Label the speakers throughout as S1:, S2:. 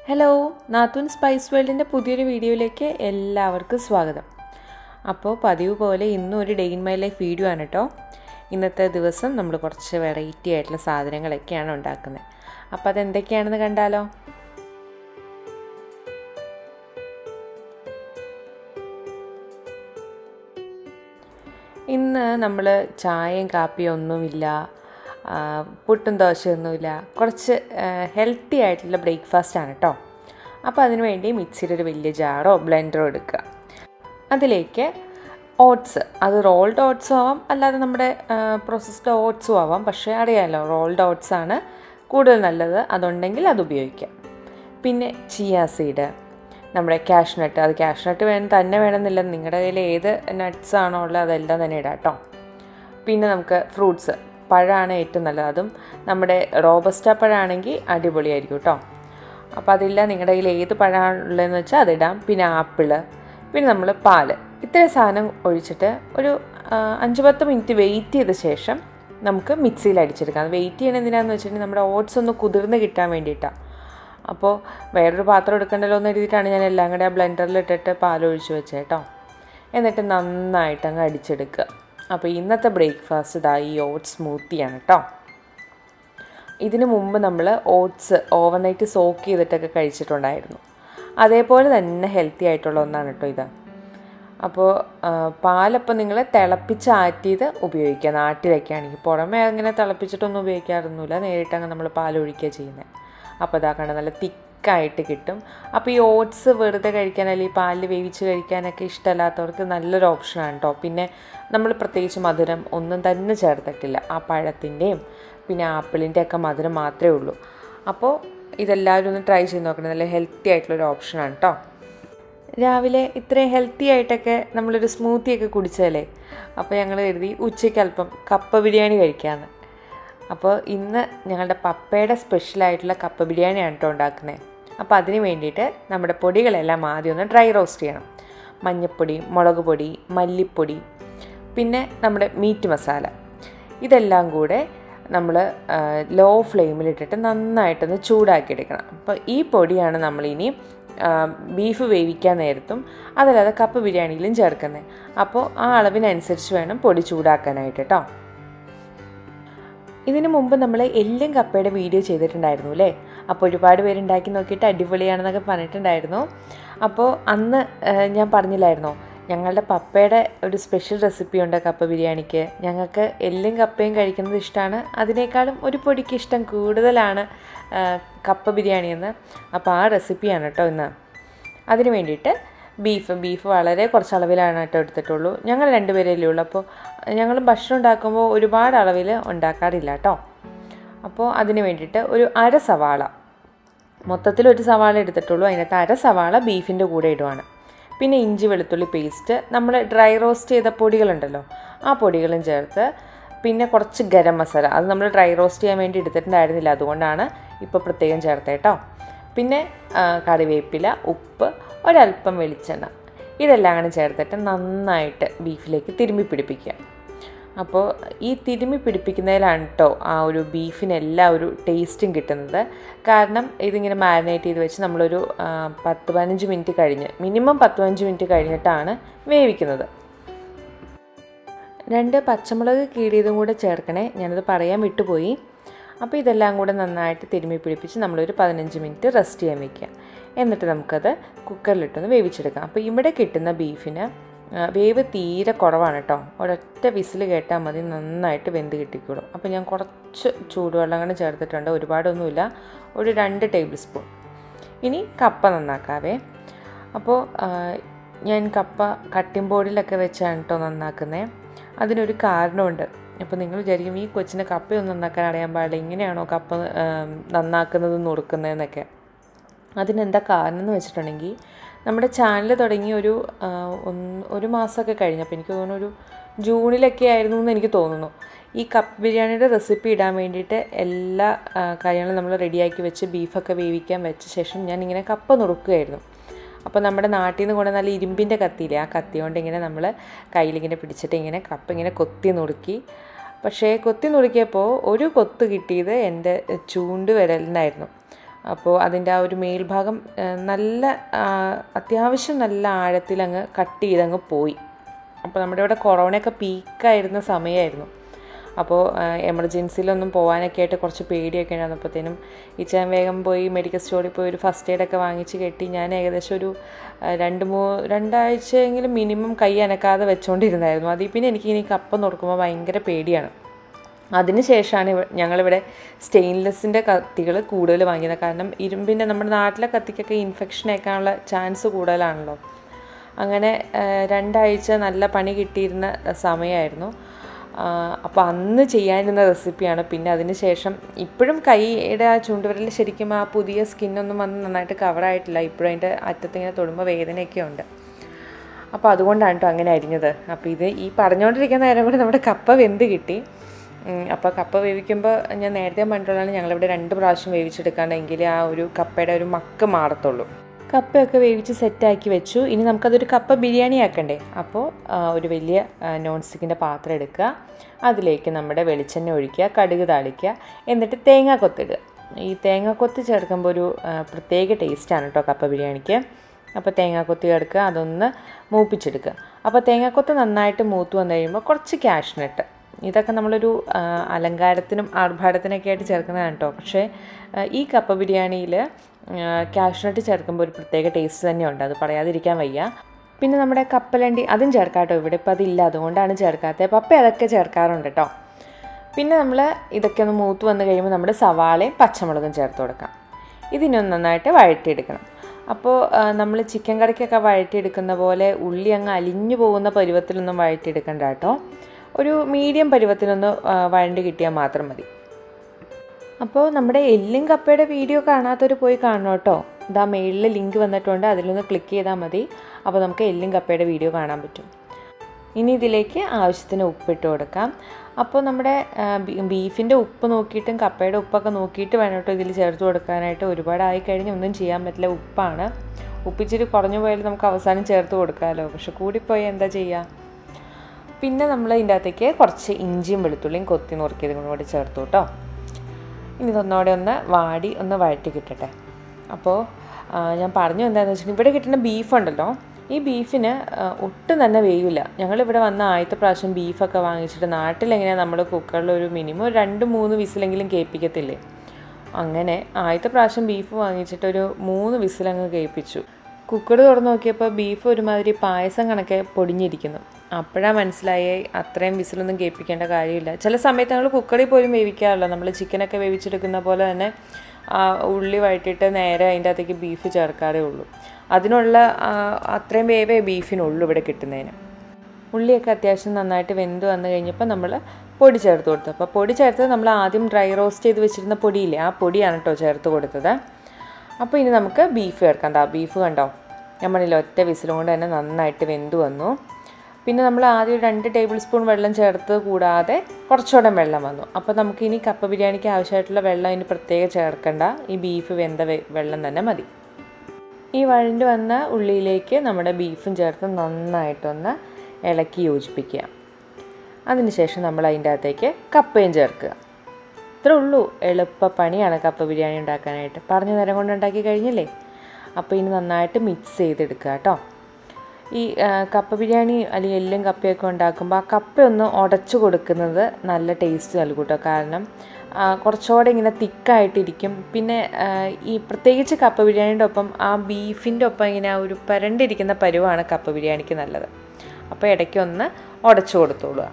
S1: hello നാത്തൂൻ spice വേൾഡിൻ്റെ പുതിയൊരു വീഡിയോയിലേക്ക് എല്ലാവർക്കും സ്വാഗതം അപ്പോൾ പതിവ് പോലെ ഇന്നും ഒരു day in my life video ആണ് കേട്ടോ ഇന്നത്തെ ദിവസം നമ്മൾ കുറച്ച് വെറൈറ്റി ആയിട്ടുള്ള സാധനങ്ങളൊക്കെയാണ് ഉണ്ടാക്കുന്നത് അപ്പോൾ അതെന്തൊക്കെയാണെന്ന് കണ്ടാലോ ഇന്ന് നമ്മൾ ചായയും കാപ്പിയും ഒന്നുമില്ല പുട്ടും ദോശയൊന്നുമില്ല കുറച്ച് ഹെൽത്തി ആയിട്ടുള്ള ബ്രേക്ക്ഫാസ്റ്റ് ആണ് കേട്ടോ അപ്പോൾ അതിന് വേണ്ടി മിക്സിയിൽ ഒരു വലിയ ജാറോ ബ്ലെൻഡറോ എടുക്കുക അതിലേക്ക് ഓട്സ് അത് റോൾഡ് ഓട്സും ആവാം അല്ലാതെ നമ്മുടെ പ്രോസസ്ഡ് ഓട്സും ആവാം പക്ഷേ അറിയാമല്ലോ റോൾഡ് ഓട്സ് ആണ് കൂടുതൽ നല്ലത് അതുണ്ടെങ്കിൽ അത് ഉപയോഗിക്കാം പിന്നെ ചിയ സീഡ് നമ്മുടെ ക്യാഷ് നട്ട് അത് ക്യാഷ് നട്ട് വേണം തന്നെ വേണമെന്നില്ല നിങ്ങളുടെ കയ്യിൽ ഏത് നട്ട്സ് ആണോ ഉള്ളത് അതെല്ലാം തന്നെ ഇടാം കേട്ടോ പിന്നെ നമുക്ക് ഫ്രൂട്ട്സ് പഴമാണ് ഏറ്റവും നല്ലത് അതും നമ്മുടെ റോബസ്റ്റ പഴമാണെങ്കിൽ അടിപൊളിയായിരിക്കും കേട്ടോ അപ്പോൾ അതില്ല നിങ്ങളുടെ കയ്യിൽ ഏത് പഴമാണ് ഉള്ളതെന്ന് വെച്ചാൽ അതിടാം പിന്നെ ആപ്പിള് പിന്നെ നമ്മൾ പാല് ഇത്രയും സാധനം ഒഴിച്ചിട്ട് ഒരു അഞ്ച് പത്ത് മിനിറ്റ് വെയിറ്റ് ചെയ്ത ശേഷം നമുക്ക് മിക്സിയിൽ അടിച്ചെടുക്കാം അത് വെയിറ്റ് ചെയ്യണം എന്തിനാന്ന് വെച്ചിട്ടുണ്ടെങ്കിൽ നമ്മുടെ ഓട്സ് ഒന്ന് കുതിർന്ന് കിട്ടാൻ വേണ്ടിയിട്ടാണ് അപ്പോൾ വേറൊരു പാത്രം എടുക്കണ്ടല്ലോ എന്ന് എഴുതിയിട്ടാണ് ഞാൻ എല്ലാം കൂടെ ആ ബ്ലെൻഡറിൽ ഇട്ടിട്ട് പാലൊഴിച്ച് വെച്ചത് കേട്ടോ എന്നിട്ട് നന്നായിട്ട് അങ്ങ് അടിച്ചെടുക്കുക അപ്പോൾ ഇന്നത്തെ ബ്രേക്ക്ഫാസ്റ്റ് ഇതാ ഈ ഓട്സ് സ്മൂത്തിയാണ് കേട്ടോ ഇതിന് മുമ്പ് നമ്മൾ ഓട്സ് ഓവർനൈറ്റ് സോക്ക് ചെയ്തിട്ടൊക്കെ കഴിച്ചിട്ടുണ്ടായിരുന്നു അതേപോലെ തന്നെ ഹെൽത്തി ആയിട്ടുള്ള ഒന്നാണ് കേട്ടോ ഇത് അപ്പോൾ പാലപ്പം നിങ്ങൾ തിളപ്പിച്ച് ആറ്റിയത് ഉപയോഗിക്കുക നാട്ടിലൊക്കെ ആണെങ്കിൽ പുറമേ അങ്ങനെ തിളപ്പിച്ചിട്ടൊന്നും ഉപയോഗിക്കാറൊന്നുമില്ല നേരിട്ട് അങ്ങ് നമ്മൾ പാൽ ഒഴിക്കുക ചെയ്യുന്നത് അപ്പോൾ ഇതാ കണ്ട നല്ല തിക്കായിട്ട് കിട്ടും അപ്പോൾ ഈ ഓട്സ് വെറുതെ കഴിക്കാൻ അല്ലെങ്കിൽ പാലിൽ വേവിച്ച് കഴിക്കാനൊക്കെ ഇഷ്ടമല്ലാത്തവർക്ക് നല്ലൊരു ഓപ്ഷനാണ് കേട്ടോ പിന്നെ നമ്മൾ പ്രത്യേകിച്ച് മധുരം ഒന്നും തന്നെ ചേർത്തിട്ടില്ല ആ പഴത്തിൻ്റെയും പിന്നെ ആപ്പിളിൻ്റെ ഒക്കെ മധുരം മാത്രമേ ഉള്ളൂ അപ്പോൾ ഇതെല്ലാവരും ഒന്ന് ട്രൈ ചെയ്ത് നോക്കണം നല്ല ഹെൽത്തി ആയിട്ടുള്ളൊരു ഓപ്ഷനാണ് കേട്ടോ രാവിലെ ഇത്രയും ഹെൽത്തി ആയിട്ടൊക്കെ നമ്മളൊരു സ്മൂത്തിയൊക്കെ കുടിച്ചതല്ലേ അപ്പോൾ ഞങ്ങൾ കരുതി ഉച്ചയ്ക്ക് അല്പം കപ്പ ബിരിയാണി കഴിക്കാമെന്ന് അപ്പോൾ ഇന്ന് ഞങ്ങളുടെ പപ്പയുടെ സ്പെഷ്യലായിട്ടുള്ള കപ്പ ബിരിയാണിയാണ് കേട്ടോ ഉണ്ടാക്കുന്നത് അപ്പോൾ അതിന് വേണ്ടിയിട്ട് നമ്മുടെ പൊടികളെല്ലാം ആദ്യം ഒന്ന് ഡ്രൈ റോസ്റ്റ് ചെയ്യണം മഞ്ഞൾപ്പൊടി മുളക് പൊടി മല്ലിപ്പൊടി പിന്നെ നമ്മുടെ മീറ്റ് മസാല ഇതെല്ലാം കൂടെ നമ്മൾ ലോ ഫ്ലെയിമിലിട്ടിട്ട് നന്നായിട്ടൊന്ന് ചൂടാക്കി എടുക്കണം അപ്പോൾ ഈ പൊടിയാണ് നമ്മളിനി ബീഫ് വേവിക്കാൻ നേരത്തും അതല്ലാതെ കപ്പ ബിരിയാണിയിലും ചേർക്കുന്നത് അപ്പോൾ ആ അളവിനനുസരിച്ച് വേണം പൊടി ചൂടാക്കാനായിട്ട് കേട്ടോ ഇതിനു മുമ്പ് നമ്മൾ എല്ലും കപ്പയുടെ വീഡിയോ ചെയ്തിട്ടുണ്ടായിരുന്നു അല്ലേ അപ്പോൾ ഒരുപാട് പേര് ഉണ്ടാക്കി നോക്കിയിട്ട് അടിപൊളിയാണെന്നൊക്കെ പറഞ്ഞിട്ടുണ്ടായിരുന്നു അപ്പോൾ അന്ന് ഞാൻ പറഞ്ഞില്ലായിരുന്നോ ഞങ്ങളുടെ പപ്പയുടെ ഒരു സ്പെഷ്യൽ റെസിപ്പി ഉണ്ട് കപ്പ ബിരിയാണിക്ക് ഞങ്ങൾക്ക് എല്ലും കപ്പയും കഴിക്കുന്നത് ഇഷ്ടമാണ് അതിനേക്കാളും ഒരു പൊടിക്ക് ഇഷ്ടം കൂടുതലാണ് കപ്പ ബിരിയാണി എന്ന് അപ്പോൾ ആ റെസിപ്പിയാണ് കേട്ടോ ഇന്ന് അതിന് വേണ്ടിയിട്ട് ബീഫ് ബീഫ് വളരെ കുറച്ച് അളവിലാണ് കേട്ടോ എടുത്തിട്ടുള്ളൂ ഞങ്ങൾ രണ്ടുപേരല്ലേ ഉള്ളൂ അപ്പോൾ ഞങ്ങൾ ഭക്ഷണം ഉണ്ടാക്കുമ്പോൾ ഒരുപാട് അളവിൽ ഉണ്ടാക്കാറില്ല കേട്ടോ അപ്പോൾ അതിന് വേണ്ടിയിട്ട് ഒരു അര സവാള മൊത്തത്തിൽ ഒരു സവാള എടുത്തിട്ടുള്ളൂ അതിനകത്ത് അര സവാള ബീഫിൻ്റെ കൂടെ ഇടുവാണ് പിന്നെ ഇഞ്ചി വെളുത്തുള്ളി പേസ്റ്റ് നമ്മൾ ഡ്രൈ റോസ്റ്റ് ചെയ്ത പൊടികളുണ്ടല്ലോ ആ പൊടികളും ചേർത്ത് പിന്നെ കുറച്ച് ഗരം മസാല അത് നമ്മൾ ഡ്രൈ റോസ്റ്റ് ചെയ്യാൻ വേണ്ടി എടുത്തിട്ടുണ്ടായിരുന്നില്ല അതുകൊണ്ടാണ് ഇപ്പോൾ പ്രത്യേകം ചേർത്തേട്ടോ പിന്നെ കറിവേപ്പില ഉപ്പ് ഒരല്പം വെളിച്ചെണ്ണ ഇതെല്ലാം അങ്ങനെ ചേർത്തിട്ട് നന്നായിട്ട് ബീഫിലേക്ക് തിരുമ്മി പിടിപ്പിക്കുക അപ്പോൾ ഈ തിരുമ്മി പിടിപ്പിക്കുന്നതിലാണ് കേട്ടോ ആ ഒരു ബീഫിനെല്ലാ ഒരു ടേസ്റ്റും കിട്ടുന്നത് കാരണം ഇതിങ്ങനെ മാരിനേറ്റ് ചെയ്ത് വെച്ച് നമ്മളൊരു പത്ത് പതിനഞ്ച് മിനിറ്റ് കഴിഞ്ഞ് മിനിമം പത്ത് പതിനഞ്ച് മിനിറ്റ് കഴിഞ്ഞിട്ടാണ് വേവിക്കുന്നത് രണ്ട് പച്ചമുളക് കീടിയതും കൂടെ ചേർക്കണേ ഞാനത് പറയാൻ വിട്ടുപോയി അപ്പോൾ ഇതെല്ലാം കൂടെ നന്നായിട്ട് തിരുമ്മി പിടിപ്പിച്ച് നമ്മളൊരു പതിനഞ്ച് മിനിറ്റ് റെസ്റ്റ് ചെയ്യാൻ വെക്കുക എന്നിട്ട് നമുക്കത് കുക്കറിലിട്ടൊന്ന് വേവിച്ചെടുക്കാം അപ്പോൾ ഇവിടെ കിട്ടുന്ന ബീഫിന് വേവ് തീരെ കുറവാണ് കേട്ടോ ഒരൊറ്റ വിസിൽ കേട്ടാൽ മതി നന്നായിട്ട് വെന്ത് കിട്ടിക്കോളും അപ്പോൾ ഞാൻ കുറച്ച് ചൂടുവെള്ളം അങ്ങനെ ചേർത്തിട്ടുണ്ട് ഒരുപാടൊന്നുമില്ല ഒരു രണ്ട് ടേബിൾ സ്പൂൺ ഇനി കപ്പ നന്നാക്കാവേ അപ്പോൾ ഞാൻ കപ്പ കട്ടിംഗ് ബോർഡിലൊക്കെ വെച്ചാണ് കേട്ടോ നന്നാക്കുന്നത് അതിനൊരു കാരണമുണ്ട് അപ്പോൾ നിങ്ങൾ വിചാരിക്കും ഈ കൊച്ചിനെ കപ്പയൊന്നും നന്നാക്കാൻ അറിയാൻ പാടില്ല ഇങ്ങനെയാണോ കപ്പ നന്നാക്കുന്നത് നുറുക്കുന്നതെന്നൊക്കെ അതിനെന്താ കാരണം എന്ന് വെച്ചിട്ടുണ്ടെങ്കിൽ നമ്മുടെ ചാനൽ തുടങ്ങി ഒരു ഒരു മാസമൊക്കെ കഴിഞ്ഞപ്പോൾ എനിക്ക് തോന്നുന്നു ഒരു ജൂണിലൊക്കെ ആയിരുന്നു എന്ന് എനിക്ക് തോന്നുന്നു ഈ കപ്പ് ബിരിയാണിയുടെ റെസിപ്പി ഇടാൻ വേണ്ടിയിട്ട് എല്ലാ കാര്യങ്ങളും നമ്മൾ റെഡിയാക്കി വെച്ച് ബീഫൊക്കെ വേവിക്കാൻ വെച്ച ശേഷം ഞാൻ ഇങ്ങനെ കപ്പ നുറുക്കുകയായിരുന്നു അപ്പോൾ നമ്മുടെ നാട്ടിൽ നിന്ന് കൊണ്ട് നല്ല ഇരുമ്പിൻ്റെ കത്തിയില്ലേ ആ കത്തി കൊണ്ട് ഇങ്ങനെ നമ്മൾ കയ്യിലിങ്ങനെ പിടിച്ചിട്ട് ഇങ്ങനെ കപ്പ ഇങ്ങനെ കൊത്തി നുറുക്കി പക്ഷേ കൊത്തി നുറുക്കിയപ്പോൾ ഒരു കൊത്ത് കിട്ടിയത് എൻ്റെ ചൂണ്ട് വിരലിനായിരുന്നു അപ്പോൾ അതിൻ്റെ ആ ഒരു മേൽഭാഗം ആ, നല്ല ആ, അത്യാവശ്യം നല്ല ആഴത്തിൽ അങ്ങ് കട്ട് ചെയ്തങ്ങ് പോയി അപ്പോൾ നമ്മുടെ ഇവിടെ കൊറോണയൊക്കെ പീക്കായിരുന്ന സമയമായിരുന്നു അപ്പോൾ എമർജൻസിയിലൊന്നും പോകാനൊക്കെ ആയിട്ട് കുറച്ച് പേടിയൊക്കെ ഉണ്ടായിരുന്നപ്പോഴത്തേനും ഇച്ചാൻ വേഗം പോയി മെഡിക്കൽ സ്റ്റോറിൽ പോയി ഒരു ഫസ്റ്റ് എയ്ഡൊക്കെ വാങ്ങിച്ച് കെട്ടി ഞാൻ ഏകദേശം ഒരു ആ, രണ്ട് മൂ രണ്ടാഴ്ചയെങ്കിലും മിനിമം കൈ അനക്കാതെ വെച്ചുകൊണ്ടിരുന്നായിരുന്നു അതിൽ പിന്നെ എനിക്ക് ഇനി കപ്പം തുറക്കുമ്പോൾ ഭയങ്കര പേടിയാണ് അതിനുശേഷമാണ് ഇവ ഞങ്ങളിവിടെ സ്റ്റെയിൻലെസ്സിൻ്റെ കത്തികൾ കൂടുതൽ വാങ്ങിയത് കാരണം ഇരുമ്പിൻ്റെ നമ്മുടെ നാട്ടിലെ കത്തിക്കൊക്കെ ഇൻഫെക്ഷൻ ഏക്കാനുള്ള ചാൻസ് കൂടുതലാണല്ലോ അങ്ങനെ ആ, രണ്ടാഴ്ച നല്ല പണി കിട്ടിയിരുന്ന സമയമായിരുന്നു അപ്പോൾ അന്ന് ചെയ്യാനിരുന്ന റെസിപ്പിയാണ് പിന്നെ അതിന് ശേഷം ഇപ്പോഴും കൈയുടെ ആ ചൂണ്ടുവിരൽ ശരിക്കും ആ പുതിയ സ്കിന്നൊന്നും വന്ന് നന്നായിട്ട് കവറായിട്ടില്ല ഇപ്പോഴും അതിൻ്റെ അറ്റത്ത് ഇങ്ങനെ തൊടുമ്പോൾ വേദനയൊക്കെ ഉണ്ട് അപ്പോൾ അതുകൊണ്ടാണ് കേട്ടോ അങ്ങനെ അരിഞ്ഞത് അപ്പോൾ ഇത് ഈ പറഞ്ഞുകൊണ്ടിരിക്കുന്ന നേരം കൂടി നമ്മുടെ കപ്പ വെന്ത് കിട്ടി ഉം, അപ്പോൾ കപ്പ വേവിക്കുമ്പോൾ ഞാൻ നേരത്തെ പറഞ്ഞിട്ടുള്ളതാണ് ഞങ്ങളിവിടെ രണ്ട് പ്രാവശ്യം വേവിച്ചെടുക്കാണ്ടെങ്കിൽ ആ ഒരു കപ്പയുടെ ഒരു മക്ക് മാറത്തുള്ളൂ കപ്പയൊക്കെ വേവിച്ച് സെറ്റാക്കി വെച്ചു ഇനി നമുക്കതൊരു കപ്പ ബിരിയാണി ആക്കണ്ടേ അപ്പോൾ ആ, ഒരു വലിയ നോൺ സ്റ്റിക്കിൻ്റെ പാത്രം എടുക്കുക അതിലേക്ക് നമ്മുടെ വെളിച്ചെണ്ണ ഒഴിക്കുക കടുക് താളിക്കുക എന്നിട്ട് തേങ്ങ കൊത്തിടുക ഈ തേങ്ങാക്കൊത്ത് ചേർക്കുമ്പോൾ ഒരു ആ, പ്രത്യേക ടേസ്റ്റാണ് കേട്ടോ കപ്പ ബിരിയാണിക്ക് അപ്പോൾ തേങ്ങാക്കൊത്ത് ചേർക്കുക അതൊന്ന് മൂപ്പിച്ചെടുക്കുക അപ്പോൾ തേങ്ങാക്കൊത്ത് നന്നായിട്ട് മൂത്ത് വന്നു കഴിയുമ്പോൾ കുറച്ച് കാഷ്നട്ട് ഇതൊക്കെ നമ്മളൊരു ആ, അലങ്കാരത്തിനും ആർഭാടത്തിനൊക്കെ ആയിട്ട് ചേർക്കുന്നതാണ് കേട്ടോ പക്ഷേ ആ, ഈ കപ്പ ബിരിയാണിയിൽ കാഷ്നട്ട് ചേർക്കുമ്പോൾ ഒരു പ്രത്യേക ടേസ്റ്റ് തന്നെയുണ്ട് അത് പറയാതിരിക്കാൻ വയ്യ പിന്നെ നമ്മുടെ കപ്പലണ്ടി അതും ചേർക്കാം കേട്ടോ ഇവിടെ ഇപ്പോൾ അതില്ല അതുകൊണ്ടാണ് ചേർക്കാത്തത് പപ്പ അതൊക്കെ ചേർക്കാറുണ്ട് കേട്ടോ പിന്നെ നമ്മൾ ഇതൊക്കെ ഒന്ന് മൂത്ത് വന്ന് കഴിയുമ്പോൾ നമ്മുടെ സവാളയും പച്ചമുളകും ചേർത്ത് കൊടുക്കാം ഇതിനൊന്ന് നന്നായിട്ട് വഴറ്റിയെടുക്കണം അപ്പോൾ നമ്മൾ ചിക്കൻ കറിക്കൊക്കെ വഴറ്റിയെടുക്കുന്ന പോലെ ഉള്ളി അങ്ങ് അലിഞ്ഞു പോകുന്ന പരുവത്തിലൊന്നും വഴറ്റിയെടുക്കണ്ട കേട്ടോ ഒരു മീഡിയം പരുവത്തിലൊന്ന് ആ, വഴണ്ടി കിട്ടിയാൽ മാത്രം മതി അപ്പോൾ നമ്മുടെ എല്ലും കപ്പയുടെ വീഡിയോ കാണാത്തവർ പോയി കാണണം കേട്ടോ ഇതാ മെയിലിൽ ലിങ്ക് വന്നിട്ടുണ്ട് അതിലൊന്ന് ക്ലിക്ക് ചെയ്താൽ മതി അപ്പോൾ നമുക്ക് എല്ലും കപ്പയുടെ വീഡിയോ കാണാൻ പറ്റും ഇനി ഇതിലേക്ക് ആവശ്യത്തിന് ഉപ്പിട്ട് കൊടുക്കാം അപ്പോൾ നമ്മുടെ ബീഫിൻ്റെ ഉപ്പ് നോക്കിയിട്ടും കപ്പയുടെ ഉപ്പൊക്കെ നോക്കിയിട്ട് വേണം കേട്ടോ ഇതിൽ ചേർത്ത് കൊടുക്കാനായിട്ട് ഒരുപാട് ആയിക്കഴിഞ്ഞാൽ ഒന്നും ചെയ്യാൻ പറ്റില്ല ഉപ്പാണ് ഉപ്പിച്ചിരി കുറഞ്ഞു പോയാൽ നമുക്ക് അവസാനം ചേർത്ത് കൊടുക്കാമല്ലോ പക്ഷെ കൂടിപ്പോയാൽ എന്താ ചെയ്യുക പിന്നെ നമ്മൾ ഇതിൻ്റെ അകത്തേക്ക് കുറച്ച് ഇഞ്ചിയും വെളുത്തുള്ളിയും കൊത്തി നുറുക്കിയതും കൂടി ചേർത്തു കേട്ടോ ഇനി ഇതൊന്നോടെ ഒന്ന് വാടി ഒന്ന് വഴറ്റി കിട്ടട്ടെ അപ്പോൾ ആ, ഞാൻ പറഞ്ഞു എന്താണെന്ന് വെച്ചിട്ടുണ്ടെങ്കിൽ ഇവിടെ കിട്ടുന്ന ബീഫ് ഉണ്ടല്ലോ ഈ ബീഫിന് ആ, ഒട്ടും തന്നെ വേവില്ല ഞങ്ങളിവിടെ വന്ന ആദ്യത്തെ പ്രാവശ്യം ബീഫൊക്കെ വാങ്ങിച്ചിട്ട് നാട്ടിലെങ്ങനെയാണ് നമ്മൾ കുക്കറിൽ ഒരു മിനിമം ഒരു രണ്ട് മൂന്ന് വിസിലെങ്കിലും കേൾപ്പിക്കത്തില്ലേ അങ്ങനെ ആദ്യത്തെ പ്രാവശ്യം ബീഫ് വാങ്ങിച്ചിട്ട് ഒരു മൂന്ന് വിസിലങ്ങ് കേൾപ്പിച്ചു കുക്കർ തുറന്ന് നോക്കിയപ്പോൾ ബീഫ് ഒരുമാതിരി പായസം കണക്കെ പൊടിഞ്ഞിരിക്കുന്നു അപ്പോഴാണ് മനസ്സിലായി അത്രയും വിസിലൊന്നും കേൾപ്പിക്കേണ്ട കാര്യമില്ല ചില സമയത്ത് ഞങ്ങൾ കുക്കറിൽ പോലും വേവിക്കാറില്ല നമ്മൾ ചിക്കനൊക്കെ വേവിച്ചെടുക്കുന്ന പോലെ തന്നെ ആ, ഉള്ളി വഴറ്റിയിട്ട് നേരെ അതിൻ്റെ അകത്തേക്ക് ബീഫ് ചേർക്കാറേ ഉള്ളൂ അതിനുള്ള ആ, അത്രയും വേവേ ബീഫിനുള്ളൂ ഇവിടെ കിട്ടുന്നതിന് ഉള്ളിയൊക്കെ അത്യാവശ്യം നന്നായിട്ട് വെന്ത് വന്നു കഴിഞ്ഞപ്പോൾ നമ്മൾ പൊടി ചേർത്ത് കൊടുത്തു അപ്പോൾ പൊടി ചേർത്തത് നമ്മൾ ആദ്യം ഡ്രൈ റോസ്റ്റ് ചെയ്ത് വെച്ചിരുന്ന പൊടിയില്ലേ ആ പൊടിയാണ് കേട്ടോ ചേർത്ത് കൊടുത്തത് അപ്പോൾ ഇനി നമുക്ക് ബീഫ് ചേർക്കാം ദാ ബീഫ് കണ്ടോ നമ്മളിൽ ഒറ്റ വിസിലും കൊണ്ട് തന്നെ നന്നായിട്ട് വെന്ത് വന്നു പിന്നെ നമ്മൾ ആദ്യം ഒരു രണ്ട് ടേബിൾ സ്പൂൺ വെള്ളം ചേർത്ത് കൂടാതെ കുറച്ചുകൂടെ വെള്ളം വന്നു അപ്പോൾ നമുക്ക് ഇനി കപ്പ ബിരിയാണിക്ക് ആവശ്യമായിട്ടുള്ള വെള്ളം ഇനി പ്രത്യേകം ചേർക്കണ്ട ഈ ബീഫ് വെന്ത വെ- വെള്ളം തന്നെ മതി ഈ വഴണ്ട് വന്ന ഉള്ളിയിലേക്ക് നമ്മുടെ ബീഫും ചേർത്ത് നന്നായിട്ടൊന്ന് ഇളക്കി യോജിപ്പിക്കുക അതിനുശേഷം നമ്മൾ അതിൻ്റെ അകത്തേക്ക് കപ്പയും ചേർക്കുക ഇത്രേ ഉള്ളൂ എളുപ്പ പണിയാണ് കപ്പ ബിരിയാണി ഉണ്ടാക്കാനായിട്ട് പറഞ്ഞ നേരം കൊണ്ട് ഉണ്ടാക്കി കഴിഞ്ഞില്ലേ അപ്പോൾ ഇനി നന്നായിട്ട് മിക്സ് ചെയ്തെടുക്കുക കേട്ടോ ഈ ആ, കപ്പ ബിരിയാണി അല്ലെങ്കിൽ എല്ലും കപ്പയൊക്കെ ഉണ്ടാക്കുമ്പോൾ ആ കപ്പ ഒന്ന് ഉടച്ചു കൊടുക്കുന്നത് നല്ല ടേസ്റ്റ് നൽകും കേട്ടോ കാരണം ആ, കുറച്ചുകൂടെ ഇങ്ങനെ തിക്കായിട്ടിരിക്കും പിന്നെ ആ, ഈ പ്രത്യേകിച്ച് കപ്പ ബിരിയാണിയുടെ ഒപ്പം ആ ബീഫിൻ്റെ ഒപ്പം ഇങ്ങനെ ആ ഒരു പരണ്ടിരിക്കുന്ന പരുവാണ് കപ്പ ബിരിയാണിക്ക് നല്ലത് അപ്പോൾ ഇടയ്ക്കൊന്ന് ഉടച്ചു കൊടുത്തോളുക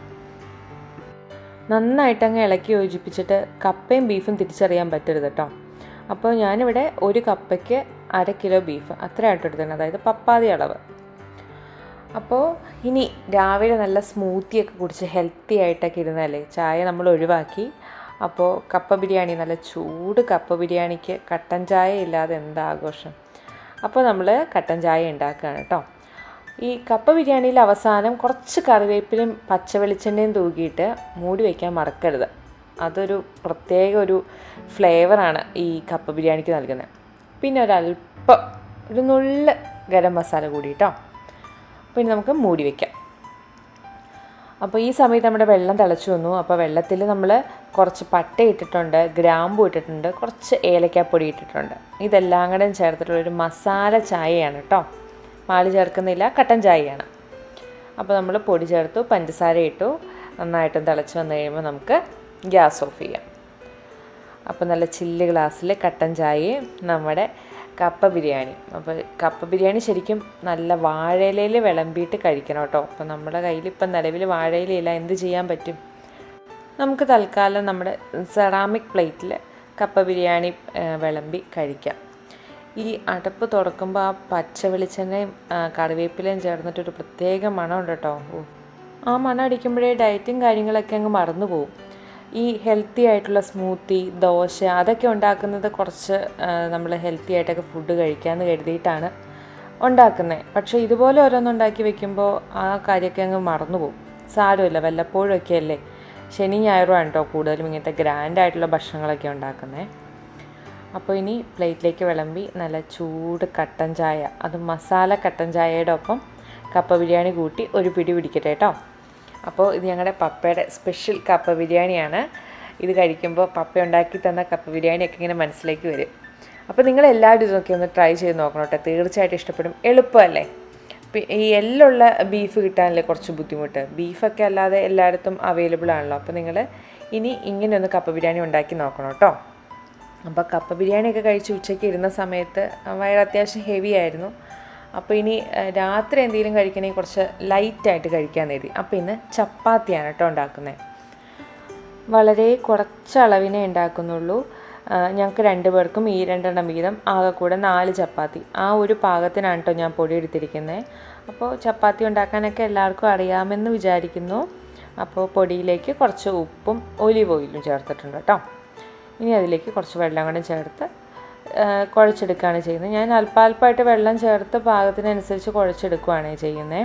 S1: നന്നായിട്ട് അങ്ങ് ഇളക്കി യോജിപ്പിച്ചിട്ട് കപ്പയും ബീഫും തിരിച്ചറിയാൻ പറ്റരുത് കേട്ടോ അപ്പോൾ ഞാനിവിടെ ഒരു കപ്പയ്ക്ക് അര കിലോ ബീഫ് അത്രയായിട്ട് എടുത്തിട്ടുണ്ട് അതായത് പപ്പാതി അളവ് അപ്പോൾ ഇനി രാവിലെ നല്ല സ്മൂത്തിയൊക്കെ കുടിച്ച് ഹെൽത്തി ആയിട്ടൊക്കെ ഇരുന്നല്ലേ ചായ നമ്മൾ ഒഴിവാക്കി അപ്പോൾ കപ്പ ബിരിയാണി നല്ല ചൂട് കപ്പ ബിരിയാണിക്ക് കട്ടൻ ചായ ഇല്ലാതെ എന്താ ആഘോഷം അപ്പോൾ നമ്മൾ കട്ടൻ ചായ ഉണ്ടാക്കുകയാണ് കേട്ടോ ഈ കപ്പ ബിരിയാണിയിൽ അവസാനം കുറച്ച് കറിവേപ്പിലും പച്ച വെളിച്ചെണ്ണയും തൂക്കിയിട്ട് മൂടി വയ്ക്കാൻ മറക്കരുത് അതൊരു പ്രത്യേക ഒരു ഫ്ലേവറാണ് ഈ കപ്പ ബിരിയാണിക്ക് നൽകുന്നത് പിന്നെ ഒരല്പം ഒരു നുള്ള് ഗരം മസാല കൂടി കേട്ടോ പിന്നെ നമുക്ക് മൂടി വയ്ക്കാം അപ്പോൾ ഈ സമയത്ത് നമ്മുടെ വെള്ളം തിളച്ചു വന്നു അപ്പോൾ വെള്ളത്തിൽ നമ്മൾ കുറച്ച് പട്ട ഇട്ടിട്ടുണ്ട് ഗ്രാമ്പു ഇട്ടിട്ടുണ്ട് കുറച്ച് ഏലക്കാപ്പൊടി ഇട്ടിട്ടുണ്ട് ഇതെല്ലാം കൂടെ ചേർത്തിട്ടുള്ളൊരു മസാല ചായയാണ് കേട്ടോ പാല് ചേർക്കുന്നില്ല കട്ടൻ ചായയാണ് അപ്പോൾ നമ്മൾ പൊടി ചേർത്തു പഞ്ചസാര ഇട്ടു നന്നായിട്ടും തിളച്ച് വന്നു കഴിയുമ്പോൾ നമുക്ക് ഗ്യാസ് ഓഫ് ചെയ്യാം അപ്പോൾ നല്ല ചില്ല് ഗ്ലാസ്സിൽ കട്ടൻ ചായയും നമ്മുടെ കപ്പ ബിരിയാണി അപ്പോൾ കപ്പ ബിരിയാണി ശരിക്കും നല്ല വാഴയിലയിൽ വിളമ്പിയിട്ട് കഴിക്കണം കേട്ടോ അപ്പോൾ നമ്മുടെ കയ്യിൽ ഇപ്പം നിലവിൽ വാഴയിലയില്ല എന്ത് ചെയ്യാൻ പറ്റും നമുക്ക് തൽക്കാലം നമ്മുടെ സെറാമിക് പ്ലേറ്റിൽ കപ്പ ബിരിയാണി വിളമ്പി കഴിക്കാം ഈ അടപ്പ് തുറക്കുമ്പോൾ ആ പച്ച വെളിച്ചെണ്ണയും കറിവേപ്പിലയും ചേർന്നിട്ടൊരു പ്രത്യേക മണമുണ്ട് കേട്ടോ ആ മണം അടിക്കുമ്പോഴേ ഡയറ്റും കാര്യങ്ങളൊക്കെ അങ്ങ് മറന്നു പോകും ഈ ഹെൽത്തി ആയിട്ടുള്ള സ്മൂത്തി ദോശ അതൊക്കെ ഉണ്ടാക്കുന്നത് കുറച്ച് നമ്മൾ ഹെൽത്തി ആയിട്ടൊക്കെ ഫുഡ് കഴിക്കാമെന്ന് കരുതിയിട്ടാണ് ഉണ്ടാക്കുന്നത് പക്ഷേ ഇതുപോലെ ഓരോന്നുണ്ടാക്കി വെക്കുമ്പോൾ ആ കാര്യമൊക്കെ അങ്ങ് മറന്നു പോകും സാരമില്ല വല്ലപ്പോഴും ഒക്കെ അല്ലേ ശനി ഞായറുമാണ് കേട്ടോ കൂടുതലും ഇങ്ങനത്തെ ഗ്രാൻഡ് ആയിട്ടുള്ള ഭക്ഷണങ്ങളൊക്കെ ഉണ്ടാക്കുന്നത് അപ്പോൾ ഇനി പ്ലേറ്റിലേക്ക് വിളമ്പി നല്ല ചൂട് കട്ടൻ ചായ അത് മസാല കട്ടൻ ചായയുടെ ഒപ്പം കപ്പ ബിരിയാണി കൂട്ടി ഒരു പിടി പിടിക്കട്ടെ കേട്ടോ അപ്പോൾ ഇത് ഞങ്ങളുടെ പപ്പയുടെ സ്പെഷ്യൽ കപ്പ ബിരിയാണിയാണ് ഇത് കഴിക്കുമ്പോൾ പപ്പ ഉണ്ടാക്കി തന്ന കപ്പ ബിരിയാണിയൊക്കെ ഇങ്ങനെ മനസ്സിലേക്ക് വരും അപ്പോൾ നിങ്ങൾ എല്ലാവരും ഇതൊക്കെ ഒന്ന് ട്രൈ ചെയ്ത് നോക്കണം കേട്ടോ തീർച്ചയായിട്ടും ഇഷ്ടപ്പെടും എളുപ്പമല്ലേ ഈ എല്ലുള്ള ബീഫ് കിട്ടാനല്ലേ കുറച്ച് ബുദ്ധിമുട്ട് ബീഫൊക്കെ അല്ലാതെ എല്ലായിടത്തും അവൈലബിൾ ആണല്ലോ അപ്പോൾ നിങ്ങൾ ഇനി ഇങ്ങനെ ഒന്ന് കപ്പ ബിരിയാണി ഉണ്ടാക്കി നോക്കണം കേട്ടോ അപ്പോൾ കപ്പ ബിരിയാണിയൊക്കെ കഴിച്ച് ഉച്ചയ്ക്ക് ഇരുന്ന സമയത്ത് വയറ് അത്യാവശ്യം ഹെവി ആയിരുന്നു അപ്പോൾ ഇനി രാത്രി എന്തെങ്കിലും കഴിക്കണമെങ്കിൽ കുറച്ച് ലൈറ്റായിട്ട് കഴിക്കാൻ നേടി അപ്പോൾ ഇന്ന് ചപ്പാത്തിയാണ് കേട്ടോ ഉണ്ടാക്കുന്നത് വളരെ കുറച്ച് അളവിനെ ഉണ്ടാക്കുന്നുള്ളൂ ഞങ്ങൾക്ക് രണ്ട് പേർക്കും ഈ രണ്ടെണ്ണം വീതം ആകെ കൂടെ നാല് ചപ്പാത്തി ആ ഒരു പാകത്തിനാണ് കേട്ടോ ഞാൻ പൊടി എടുത്തിരിക്കുന്നത് അപ്പോൾ ചപ്പാത്തി ഉണ്ടാക്കാനൊക്കെ എല്ലാവർക്കും അറിയാമെന്ന് വിചാരിക്കുന്നു അപ്പോൾ പൊടിയിലേക്ക് കുറച്ച് ഉപ്പും ഒലിവ് ഓയിലും ചേർത്തിട്ടുണ്ട് കേട്ടോ ഇനി അതിലേക്ക് കുറച്ച് വെള്ളം കൂടെ ചേർത്ത് കുഴച്ചെടുക്കുകയാണ് ചെയ്യുന്നത് ഞാൻ അല്പാൽപ്പമായിട്ട് വെള്ളം ചേർത്ത് പാകത്തിനനുസരിച്ച് കുഴച്ചെടുക്കുകയാണ് ചെയ്യുന്നത്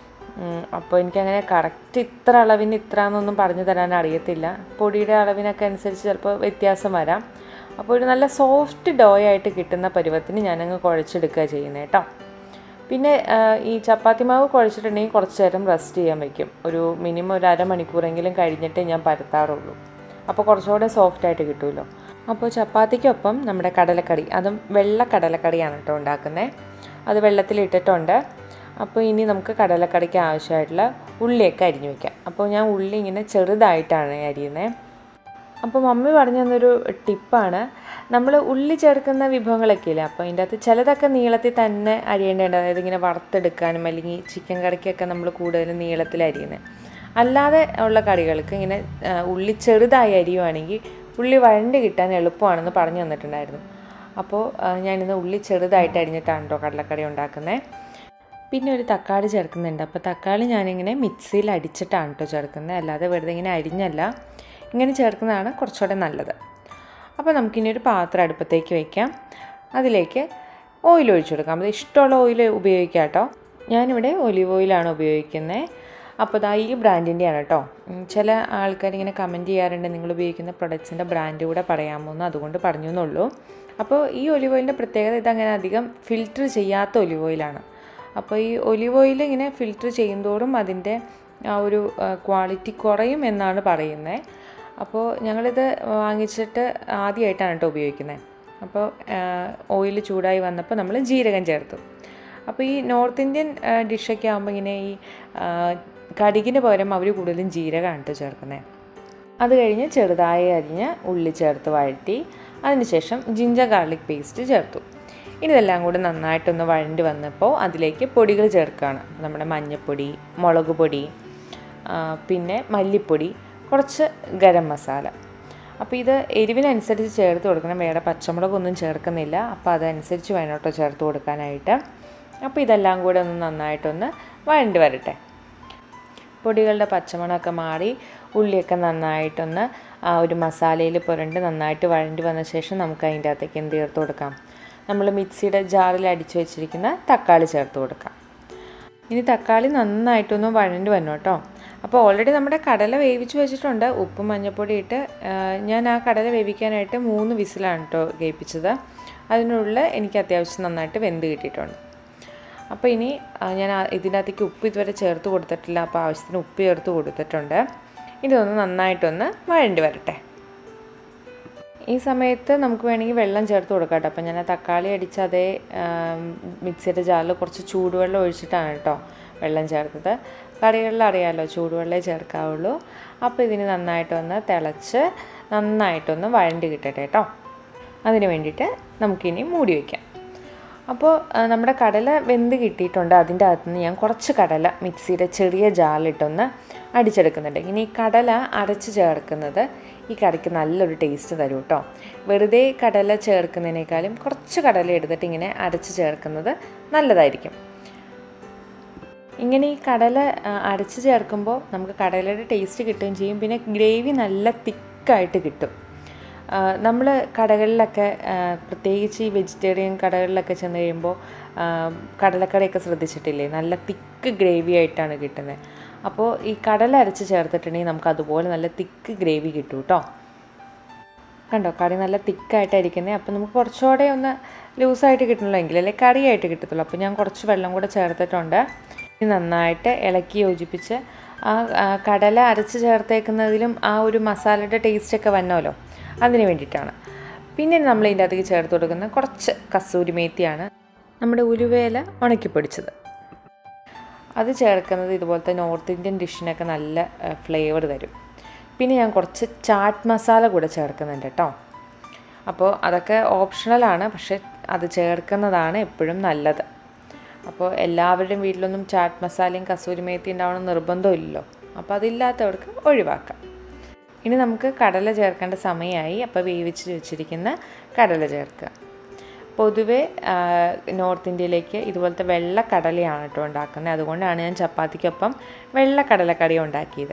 S1: അപ്പോൾ എനിക്കങ്ങനെ കറക്റ്റ് ഇത്ര അളവിന് ഇത്ര എന്നൊന്നും പറഞ്ഞു തരാൻ അറിയത്തില്ല പൊടിയുടെ അളവിനൊക്കെ അനുസരിച്ച് ചിലപ്പോൾ വ്യത്യാസം വരാം അപ്പോൾ ഒരു നല്ല സോഫ്റ്റ് ഡോ ആയിട്ട് കിട്ടുന്ന പരുവത്തിന് ഞാനങ്ങ് കുഴച്ചെടുക്കുക ചെയ്യുന്നത് കേട്ടോ പിന്നെ ഈ ചപ്പാത്തി മാവ് കുഴച്ചിട്ടുണ്ടെങ്കിൽ കുറച്ച് നേരം റെസ്റ്റ് ചെയ്യാൻ വയ്ക്കും ഒരു മിനിമം ഒരു അരമണിക്കൂറെങ്കിലും കഴിഞ്ഞിട്ടേ ഞാൻ പരത്താറുള്ളൂ അപ്പോൾ കുറച്ചുകൂടെ സോഫ്റ്റ് ആയിട്ട് കിട്ടുമല്ലോ അപ്പോൾ ചപ്പാത്തിക്കൊപ്പം നമ്മുടെ കടലക്കറി അതും വെള്ള കടലക്കറിയാണ് കേട്ടോ ഉണ്ടാക്കുന്നത് അത് വെള്ളത്തിലിട്ടിട്ടുണ്ട് അപ്പോൾ ഇനി നമുക്ക് കടലക്കറിക്ക് ആവശ്യമായിട്ടുള്ള ഉള്ളിയൊക്കെ അരിഞ്ഞു വയ്ക്കാം അപ്പോൾ ഞാൻ ഉള്ളി ഇങ്ങനെ ചെറുതായിട്ടാണ് അരിയുന്നത് അപ്പോൾ മമ്മി പറഞ്ഞു തന്നൊരു ടിപ്പാണ് നമ്മൾ ഉള്ളി ചേർക്കുന്ന വിഭവങ്ങളൊക്കെ ഇല്ലേ അപ്പോൾ അതിൻ്റെ അകത്ത് ചിലതൊക്കെ നീളത്തിൽ തന്നെ അരിയേണ്ടതുണ്ട് അതായത് ഇങ്ങനെ വറുത്തെടുക്കാനും അല്ലെങ്കിൽ ചിക്കൻ കറിക്കൊക്കെ നമ്മൾ കൂടുതലും നീളത്തിൽ അരിയുന്നത് അല്ലാതെ ഉള്ള കറികൾക്ക് ഇങ്ങനെ ഉള്ളി ചെറുതായി അരിയുവാണെങ്കിൽ ഉള്ളി വഴണ്ട് കിട്ടാൻ എളുപ്പമാണെന്ന് പറഞ്ഞു തന്നിട്ടുണ്ടായിരുന്നു അപ്പോൾ ഞാനിന്ന് ഉള്ളി ചെറുതായിട്ട് അരിഞ്ഞിട്ടാണ് കേട്ടോ കടലക്കറി ഉണ്ടാക്കുന്നത് പിന്നെ ഒരു തക്കാളി ചേർക്കുന്നുണ്ട് അപ്പോൾ തക്കാളി ഞാനിങ്ങനെ മിക്സിയിൽ അടിച്ചിട്ടാണ് കേട്ടോ ചേർക്കുന്നത് അല്ലാതെ വെറുതെ ഇങ്ങനെ അരിഞ്ഞല്ല ഇങ്ങനെ ചേർക്കുന്നതാണ് കുറച്ചുകൂടെ നല്ലത് അപ്പോൾ നമുക്കിനി ഒരു പാത്രം അടുപ്പത്തേക്ക് വയ്ക്കാം അതിലേക്ക് ഓയിൽ ഒഴിച്ചു കൊടുക്കാം അത് ഇഷ്ടമുള്ള ഓയിൽ ഉപയോഗിക്കാം കേട്ടോ ഞാനിവിടെ ഒലിവ് ഓയിലാണ് ഉപയോഗിക്കുന്നത് അപ്പോൾ ഇതാ ഈ ബ്രാൻഡിൻ്റെയാണ് കേട്ടോ ചില ആൾക്കാർ ഇങ്ങനെ കമൻറ്റ് ചെയ്യാറുണ്ട് നിങ്ങൾ ഉപയോഗിക്കുന്ന പ്രൊഡക്ട്സിൻ്റെ ബ്രാൻഡ് കൂടെ പറയാമോ എന്ന് അതുകൊണ്ട് പറഞ്ഞു എന്നുള്ളൂ അപ്പോൾ ഈ ഒലിവ് ഓയിലിൻ്റെ പ്രത്യേകത ഇതങ്ങനെ അധികം ഫിൽറ്റർ ചെയ്യാത്ത ഒലിവ് ഓയിലാണ് അപ്പോൾ ഈ ഒലിവ് ഓയിൽ ഇങ്ങനെ ഫിൽറ്റർ ചെയ്യുന്തോറും അതിൻ്റെ ആ ഒരു ക്വാളിറ്റി കുറയും എന്നാണ് പറയുന്നത് അപ്പോൾ ഞങ്ങളിത് വാങ്ങിച്ചിട്ട് ആദ്യമായിട്ടാണ് കേട്ടോ ഉപയോഗിക്കുന്നത് അപ്പോൾ ഓയിൽ ചൂടായി വന്നപ്പോൾ നമ്മൾ ജീരകം ചേർത്തു അപ്പോൾ ഈ നോർത്ത് ഇന്ത്യൻ ഡിഷൊക്കെ ആകുമ്പോൾ ഇങ്ങനെ ഈ കടുകിന് പകരം അവർ കൂടുതലും ജീരകമാണ് കേട്ടോ ചേർക്കുന്നത് അത് കഴിഞ്ഞ് ചെറുതായി അരിഞ്ഞ് ഉള്ളി ചേർത്ത് വഴറ്റി അതിനുശേഷം ജിഞ്ചർ ഗാർലിക് പേസ്റ്റ് ചേർത്തു ഇനി ഇതെല്ലാം കൂടി നന്നായിട്ടൊന്ന് വഴണ്ടി വന്നപ്പോൾ അതിലേക്ക് പൊടികൾ ചേർക്കുകയാണ് നമ്മുടെ മഞ്ഞൾപ്പൊടി മുളക് പൊടി പിന്നെ മല്ലിപ്പൊടി കുറച്ച് ഗരം മസാല അപ്പോൾ ഇത് എരിവിനനുസരിച്ച് ചേർത്ത് കൊടുക്കണം വേറെ പച്ചമുളകൊന്നും ചേർക്കുന്നില്ല അപ്പോൾ അതനുസരിച്ച് വേണം കേട്ടോ ചേർത്ത് കൊടുക്കാനായിട്ട് അപ്പോൾ ഇതെല്ലാം കൂടെ ഒന്ന് നന്നായിട്ടൊന്ന് വഴണ്ടി വരട്ടെ പൊടികളുടെ പച്ചമണമൊക്കെ മാറി ഉള്ളിയൊക്കെ നന്നായിട്ടൊന്ന് ആ ഒരു മസാലയിൽ പുരണ്ട് നന്നായിട്ട് വഴണ്ടി വന്ന ശേഷം നമുക്ക് അതിൻ്റെ അകത്തേക്ക് എന്ത് ചേർത്ത് കൊടുക്കാം നമ്മൾ മിക്സിയുടെ ജാറിൽ അടിച്ചു വെച്ചിരിക്കുന്ന തക്കാളി ചേർത്ത് കൊടുക്കാം ഇനി തക്കാളി നന്നായിട്ടൊന്ന് വഴണ്ടി വന്നു കേട്ടോ അപ്പോൾ ഓൾറെഡി നമ്മുടെ കടല വേവിച്ച് വെച്ചിട്ടുണ്ട് ഉപ്പും മഞ്ഞൾപ്പൊടി ഇട്ട് ഞാൻ ആ കടല വേവിക്കാനായിട്ട് മൂന്ന് വിസിലാണ് കേട്ടോ കേൾപ്പിച്ചത് അതിനുള്ളിൽ എനിക്ക് അത്യാവശ്യം നന്നായിട്ട് വെന്ത് കിട്ടിയിട്ടുണ്ട് അപ്പോൾ ഇനി ആ, ഞാൻ ആ- ഇതിനകത്തേക്ക് ഉപ്പ് ഇതുവരെ ചേർത്ത് കൊടുത്തിട്ടില്ല അപ്പോൾ ആവശ്യത്തിന് ഉപ്പ് ചേർത്ത് കൊടുത്തിട്ടുണ്ട് ഇതൊന്ന് നന്നായിട്ടൊന്ന് വഴണ്ടി വരട്ടെ ഈ സമയത്ത് നമുക്ക് വേണമെങ്കിൽ വെള്ളം ചേർത്ത് കൊടുക്കാം കേട്ടോ അപ്പോൾ ഞാൻ ആ തക്കാളി അടിച്ച അതേ ആം, മിക്സിയുടെ ജാറിൽ കുറച്ച് ചൂടുവെള്ളം ഒഴിച്ചിട്ടാണ് കേട്ടോ വെള്ളം ചേർത്തത് കറികളിൽ അറിയാമല്ലോ ചൂടുവെള്ളമേ ചേർക്കാവുള്ളൂ അപ്പോൾ ഇതിന് നന്നായിട്ടൊന്ന് തിളച്ച് നന്നായിട്ടൊന്ന് വഴണ്ടി കിട്ടട്ടെ കേട്ടോ അതിന് വേണ്ടിയിട്ട് നമുക്കിനി മൂടി വയ്ക്കാം അപ്പോൾ ആ, നമ്മുടെ കടല വെന്ത് കിട്ടിയിട്ടുണ്ട് അതിൻ്റെ അകത്ത് നിന്ന് ഞാൻ കുറച്ച് കടല മിക്സിയുടെ ചെറിയ ജാറിലിട്ടൊന്ന് അടിച്ചെടുക്കുന്നുണ്ട് ഇനി ഈ കടല അരച്ച് ചേർക്കുന്നത് ഈ കറിക്ക് നല്ലൊരു ടേസ്റ്റ് തരും കേട്ടോ വെറുതെ കടല ചേർക്കുന്നതിനേക്കാളും കുറച്ച് കടല എടുത്തിട്ട് ഇങ്ങനെ അരച്ച് ചേർക്കുന്നത് നല്ലതായിരിക്കും ഇങ്ങനെ ഈ കടല ആ, അരച്ച് ചേർക്കുമ്പോൾ നമുക്ക് കടലയുടെ ടേസ്റ്റ് കിട്ടുകയും ചെയ്യും പിന്നെ ഗ്രേവി നല്ല തിക്കായിട്ട് കിട്ടും നമ്മൾ കടകളിലൊക്കെ ആ, പ്രത്യേകിച്ച് ഈ വെജിറ്റേറിയൻ കടകളിലൊക്കെ ചെന്ന് കഴിയുമ്പോൾ ആ, കടലക്കറിയൊക്കെ ശ്രദ്ധിച്ചിട്ടില്ലേ നല്ല തിക്ക് ഗ്രേവി ആയിട്ടാണ് കിട്ടുന്നത് അപ്പോൾ ഈ കടല അരച്ച് ചേർത്തിട്ടുണ്ടെങ്കിൽ നമുക്ക് അതുപോലെ നല്ല തിക്ക് ഗ്രേവി കിട്ടും കേട്ടോ കണ്ടോ കറി നല്ല തിക്കായിട്ടായിരിക്കുന്നത് അപ്പോൾ നമുക്ക് കുറച്ചുകൂടെ ഒന്ന് ലൂസായിട്ട് കിട്ടണല്ലോ എങ്കിൽ അല്ലെ കറിയായിട്ട് കിട്ടത്തുള്ളൂ അപ്പോൾ ഞാൻ കുറച്ച് വെള്ളം കൂടെ ചേർത്തിട്ടുണ്ട് ഇത് നന്നായിട്ട് ഇളക്കി യോജിപ്പിച്ച് ആ ആ, കടല അരച്ച് ചേർത്തേക്കുന്നതിലും ആ ഒരു മസാലയുടെ ടേസ്റ്റൊക്കെ വന്നോലോ അതിന് വേണ്ടിയിട്ടാണ് പിന്നെ നമ്മൾ ഇതിൻ്റെ അകത്തേക്ക് ചേർത്ത് കൊടുക്കുന്ന കുറച്ച് കസൂരി മേത്തിയാണ് നമ്മുടെ ഉലുവേല ഉണക്കിപ്പൊടിച്ചത് അത് ചേർക്കുന്നത് ഇതുപോലത്തെ നോർത്ത് ഇന്ത്യൻ ഡിഷിനൊക്കെ നല്ല ഫ്ലേവർ തരും പിന്നെ ഞാൻ കുറച്ച് ചാറ്റ് മസാല കൂടെ ചേർക്കുന്നുണ്ട് കേട്ടോ അപ്പോൾ അതൊക്കെ ഓപ്ഷണലാണ് പക്ഷെ അത് ചേർക്കുന്നതാണ് എപ്പോഴും നല്ലത് അപ്പോൾ എല്ലാവരുടെയും വീട്ടിലൊന്നും ചാറ്റ് മസാലയും കസൂരി മേത്തി ഉണ്ടാവണം നിർബന്ധമില്ലല്ലോ അപ്പോൾ അതില്ലാത്തവർക്ക് ഒഴിവാക്കാം ഇനി നമുക്ക് കടല ചേർക്കേണ്ട സമയമായി അപ്പോൾ വേവിച്ച് വെച്ചിരിക്കുന്ന കടല ചേർക്കുക പൊതുവെ ആ, നോർത്ത് ഇന്ത്യയിലേക്ക് ഇതുപോലത്തെ വെള്ള കടലയാണ് കേട്ടോ ഉണ്ടാക്കുന്നത് അതുകൊണ്ടാണ് ഞാൻ ചപ്പാത്തിക്കൊപ്പം വെള്ള കടലക്കറി ഉണ്ടാക്കിയത്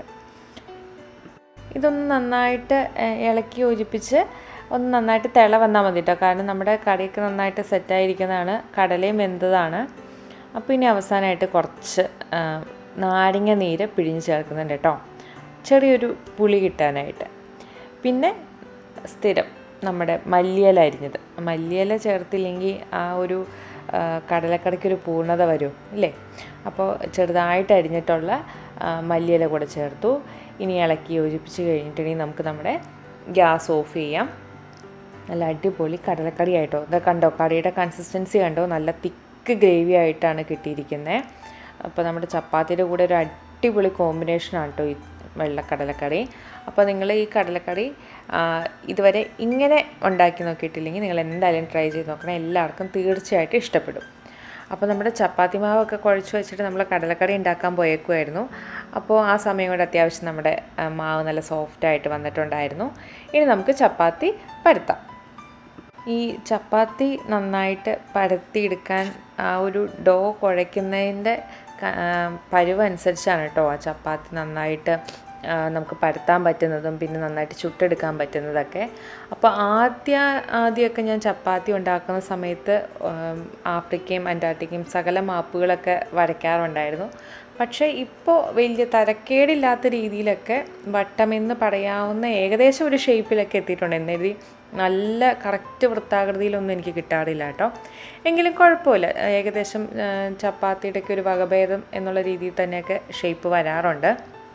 S1: ഇതൊന്ന് നന്നായിട്ട് ഏഹ്, ഇളക്കി യോജിപ്പിച്ച് ഒന്ന് നന്നായിട്ട് തിള വന്നാൽ മതി കേട്ടോ കാരണം നമ്മുടെ കറിയൊക്കെ നന്നായിട്ട് സെറ്റായിരിക്കുന്നതാണ് കടലയും വെന്തതാണ് അപ്പോൾ ഇനി അവസാനമായിട്ട് കുറച്ച് ആ, നാരങ്ങ നീര് പിഴിഞ്ഞ് ചേർക്കുന്നുണ്ട് കേട്ടോ ചെറിയൊരു പുളി കിട്ടാനായിട്ട് പിന്നെ സ്ഥിരം നമ്മുടെ മല്ലിയില അരിഞ്ഞത് മല്ലിയില ചേർത്തില്ലെങ്കിൽ ആ ഒരു ആ, കടലക്കറിക്കൊരു പൂർണ്ണത വരും ഇല്ലേ അപ്പോൾ ചെറുതായിട്ട് അരിഞ്ഞിട്ടുള്ള ആ, മല്ലിയില കൂടെ ചേർത്തു ഇനി ഇളക്കി യോജിപ്പിച്ച് കഴിഞ്ഞിട്ടുണ്ടെങ്കിൽ നമുക്ക് നമ്മുടെ ഗ്യാസ് ഓഫ് ചെയ്യാം നല്ല അടിപൊളി കടലക്കറി ആയിട്ടോ ഇത് കണ്ടോ കറിയുടെ കൺസിസ്റ്റൻസി കണ്ടോ നല്ല തിക്ക് ഗ്രേവി ആയിട്ടാണ് കിട്ടിയിരിക്കുന്നത് അപ്പോൾ നമ്മുടെ ചപ്പാത്തിയുടെ കൂടെ ഒരു അടിപൊളി കോമ്പിനേഷനാണ് കേട്ടോ ഈ വെള്ളക്കടലക്കറി അപ്പോൾ നിങ്ങൾ ഈ കടലക്കറി ആ, ഇതുവരെ ഇങ്ങനെ ഉണ്ടാക്കി നോക്കിയിട്ടില്ലെങ്കിൽ നിങ്ങൾ എന്തായാലും ട്രൈ ചെയ്ത് നോക്കണം എല്ലാവർക്കും തീർച്ചയായിട്ടും ഇഷ്ടപ്പെടും അപ്പോൾ നമ്മുടെ ചപ്പാത്തി മാവൊക്കെ കുഴച്ച് വെച്ചിട്ട് നമ്മൾ കടലക്കറി ഉണ്ടാക്കാൻ പോയേക്കുമായിരുന്നു അപ്പോൾ ആ സമയം കൊണ്ട് അത്യാവശ്യം നമ്മുടെ ആ, മാവ് നല്ല സോഫ്റ്റായിട്ട് വന്നിട്ടുണ്ടായിരുന്നു ഇനി നമുക്ക് ചപ്പാത്തി പരത്താം ഈ ചപ്പാത്തി നന്നായിട്ട് പരത്തിയെടുക്കാൻ ആ ഒരു ഡോ കുഴയ്ക്കുന്നതിൻ്റെ ക- ആ, പരുവ് അനുസരിച്ചാണ് കേട്ടോ ആ ചപ്പാത്തി നന്നായിട്ട് ആ, നമുക്ക് പരത്താൻ പറ്റുന്നതും പിന്നെ നന്നായിട്ട് ചുട്ടെടുക്കാൻ പറ്റുന്നതൊക്കെ അപ്പോൾ ആദ്യ ആദ്യമൊക്കെ ഞാൻ ചപ്പാത്തി ഉണ്ടാക്കുന്ന സമയത്ത് ഉം, ആഫ്രിക്കയും അന്റാർട്ടിക്കയും സകല മാപ്പുകളൊക്കെ വരയ്ക്കാറുണ്ടായിരുന്നു പക്ഷേ ഇപ്പോൾ വലിയ തരക്കേടില്ലാത്ത രീതിയിലൊക്കെ വട്ടമെന്ന് പറയാവുന്ന ഏകദേശം ഒരു ഷേപ്പിലൊക്കെ എത്തിയിട്ടുണ്ട് എന്നെഴുതി നല്ല കറക്റ്റ് വൃത്താകൃതിയിലൊന്നും എനിക്ക് കിട്ടാറില്ല കേട്ടോ എങ്കിലും കുഴപ്പമില്ല ഏകദേശം ആ, ചപ്പാത്തിയുടെ ഒക്കെ ഒരു വകഭേദം എന്നുള്ള രീതിയിൽ തന്നെയൊക്കെ ഷേപ്പ് വരാറുണ്ട്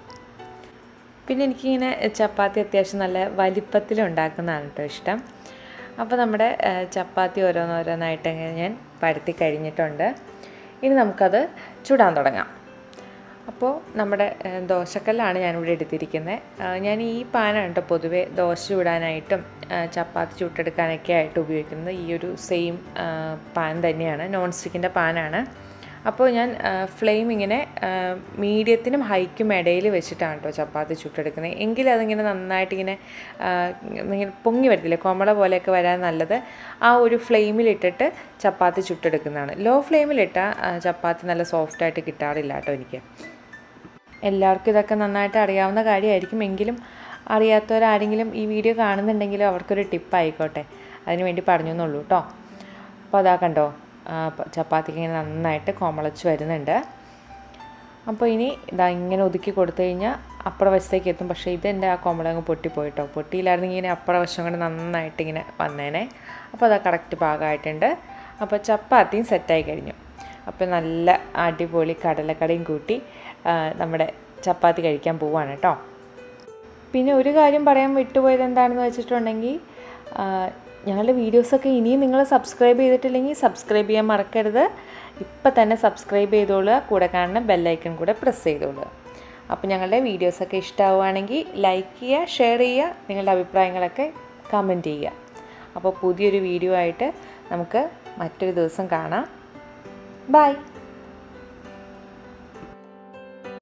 S1: പിന്നെ എനിക്കിങ്ങനെ ചപ്പാത്തി അത്യാവശ്യം നല്ല വലിപ്പത്തിൽ ഉണ്ടാക്കുന്നതാണ് കേട്ടോ ഇഷ്ടം അപ്പോൾ നമ്മുടെ ആ, ചപ്പാത്തി ഓരോന്നോരോന്നായിട്ട് അങ്ങനെ ഞാൻ പരത്തി കഴിഞ്ഞിട്ടുണ്ട് ഇനി നമുക്കത് ചുടാൻ തുടങ്ങാം അപ്പോൾ നമ്മുടെ ആ, ദോശക്കല്ലാണ് ഞാനിവിടെ എടുത്തിരിക്കുന്നത് ആ, ഞാൻ ഈ പാനാണ് കേട്ടോ പൊതുവെ ദോശ ചുടാനായിട്ടും ആ, ചപ്പാത്തി ചുട്ടെടുക്കാനൊക്കെ ആയിട്ട് ഉപയോഗിക്കുന്നത് ഈ ഒരു സെയിം പാൻ തന്നെയാണ് നോൺ സ്റ്റിക്കിൻ്റെ പാനാണ് അപ്പോൾ ഞാൻ ഫ്ലെയിം ഇങ്ങനെ മീഡിയത്തിനും ഹൈക്കും ഇടയിൽ വെച്ചിട്ടാണ് കേട്ടോ ചപ്പാത്തി ചുട്ടെടുക്കുന്നത് എങ്കിൽ അതിങ്ങനെ നന്നായിട്ട് ഇങ്ങനെ ആ, ഇങ്ങനെ പൊങ്ങി വരത്തില്ലേ കൊമള പോലെയൊക്കെ വരാൻ നല്ലത് ആ ഒരു ഫ്ലെയിമിലിട്ടിട്ട് ചപ്പാത്തി ചുട്ടെടുക്കുന്നതാണ് ലോ ഫ്ലെയിമിലിട്ടാൽ ചപ്പാത്തി നല്ല സോഫ്റ്റായിട്ട് കിട്ടാറില്ല കേട്ടോ എനിക്ക് എല്ലാവർക്കും ഇതൊക്കെ നന്നായിട്ട് അറിയാവുന്ന കാര്യമായിരിക്കും എങ്കിലും അറിയാത്തവരാരെങ്കിലും ഈ വീഡിയോ കാണുന്നുണ്ടെങ്കിലും അവർക്കൊരു ടിപ്പ് ആയിക്കോട്ടെ അതിന് വേണ്ടി പറഞ്ഞു എന്നുള്ളൂ കേട്ടോ അപ്പോൾ അതാ കണ്ടോ ആ, പ- ചപ്പാത്തിക്ക് ഇങ്ങനെ നന്നായിട്ട് കോമളച്ച് വരുന്നുണ്ട് അപ്പോൾ ഇനി ഇതാ ഇങ്ങനെ ഒതുക്കി കൊടുത്തു കഴിഞ്ഞാൽ അപ്പുറ വശത്തേക്ക് എത്തും പക്ഷേ ഇതെൻ്റെ ആ കോമള അങ്ങ് പൊട്ടിപ്പോയിട്ടോ പൊട്ടിയില്ലായിരുന്നെങ്കിൽ ഇങ്ങനെ അപ്പുറ വശം കൊണ്ട് നന്നായിട്ട് ഇങ്ങനെ വന്നേനെ അപ്പോൾ അതാ കറക്റ്റ് പാകമായിട്ടുണ്ട് അപ്പോൾ ചപ്പാത്തിയും സെറ്റായി കഴിഞ്ഞു അപ്പോൾ നല്ല അടിപൊളി കടലക്കടയും കൂട്ടി ആ, നമ്മുടെ ചപ്പാത്തി കഴിക്കാൻ പോവാണ് കേട്ടോ പിന്നെ ഒരു കാര്യം പറയാൻ വിട്ടുപോയത് എന്താണെന്ന് വെച്ചിട്ടുണ്ടെങ്കിൽ ആ, ഞങ്ങളുടെ വീഡിയോസൊക്കെ ഇനിയും നിങ്ങൾ സബ്സ്ക്രൈബ് ചെയ്തിട്ടില്ലെങ്കിൽ സബ്സ്ക്രൈബ് ചെയ്യാൻ മറക്കരുത് ഇപ്പം തന്നെ സബ്സ്ക്രൈബ് ചെയ്തോളുക കൂടെ കാണുന്ന ബെല്ലൈക്കൺ കൂടെ പ്രസ് ചെയ്തോളുക അപ്പോൾ ഞങ്ങളുടെ വീഡിയോസൊക്കെ ഇഷ്ടമാവുകയാണെങ്കിൽ ലൈക്ക് ചെയ്യുക ഷെയർ ചെയ്യുക നിങ്ങളുടെ അഭിപ്രായങ്ങളൊക്കെ കമൻറ്റ് ചെയ്യുക അപ്പോൾ പുതിയൊരു വീഡിയോ ആയിട്ട് നമുക്ക് മറ്റൊരു ദിവസം കാണാം ബൈ